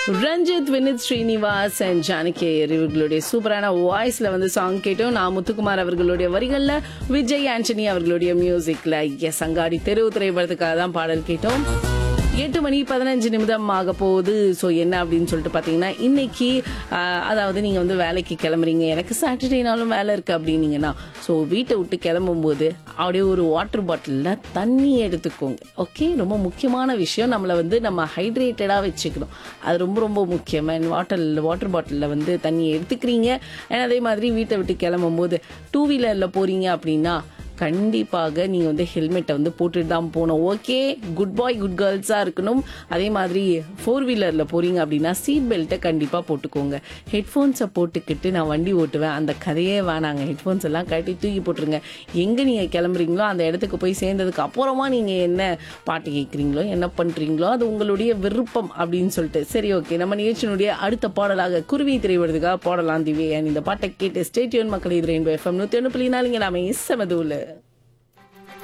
Ranjith Vineeth Srinivas and Janaki இவர்களுடைய சூப்பரான வாய்ஸ்ல வந்து சாங் கேட்டோம் நான் முத்துக்குமார் அவர்களுடைய வரிகள்ல விஜய் ஆண்டனி அவர்களுடைய மியூசிக்ல எஸ் அங்காடி தெருவு திரைப்படத்துக்காக தான் பாடல் கேட்டோம் எட்டு மணி பதினஞ்சு நிமிடம் ஆக போகுது ஸோ என்ன அப்படின்னு சொல்லிட்டு பார்த்தீங்கன்னா இன்னைக்கு ஆஹ், அதாவது நீங்கள் வந்து வேலைக்கு கிளம்புறீங்க எனக்கு சாட்டர்டேனாலும் வேலை இருக்குது அப்படின்னீங்கன்னா ஸோ வீட்டை விட்டு கிளம்பும்போது அப்படியே ஒரு வாட்டர் பாட்டிலில் தண்ணி எடுத்துக்கோங்க ஓகே ரொம்ப முக்கியமான விஷயம் நம்மளை வந்து நம்ம ஹைட்ரேட்டடாக வச்சுக்கணும் அது ரொம்ப ரொம்ப முக்கியம் அண்ட் வாட்டர் வாட்டர் பாட்டிலில் வந்து தண்ணி எடுத்துக்கிறீங்க and அதே மாதிரி வீட்டை விட்டு கிளம்பும்போது டூ வீலரில் போகிறீங்க அப்படின்னா கண்டிப்பாக நீங்கள் வந்து ஹெல்மெட்டை வந்து போட்டுட்டு தான் போகணும் ஓகே குட் பாய் குட் கேர்ள்ஸாக இருக்கணும் அதே மாதிரி ஃபோர் வீலரில் போகிறீங்க அப்படின்னா சீட் பெல்ட்டை கண்டிப்பாக போட்டுக்கோங்க ஹெட்ஃபோன்ஸை போட்டுக்கிட்டு நான் வண்டி ஓட்டுவேன் அந்த கதையே வேணாங்க ஹெட்ஃபோன்ஸ் எல்லாம் கட்டி தூக்கி போட்டுருங்க எங்கே நீங்கள் கிளம்புறீங்களோ அந்த இடத்துக்கு போய் சேர்ந்ததுக்கு அப்புறமா நீங்கள் என்ன பாட்டு கேட்குறீங்களோ என்ன பண்ணுறீங்களோ அது உங்களுடைய விருப்பம் அப்படின்னு சொல்லிட்டு சரி ஓகே நம்ம நிகழ்ச்சியினுடைய அடுத்த பாடலாக குருவி திரைவதுக்காக பாடலாம் திவ்யா இந்த பாட்டை கேட்டு ஸ்டேட்யூன் மக்கள் இது ரெயின்போ எஃப்எம் நூற்றி ஒன்று புள்ளி நாலுங்க நாம இசமதுல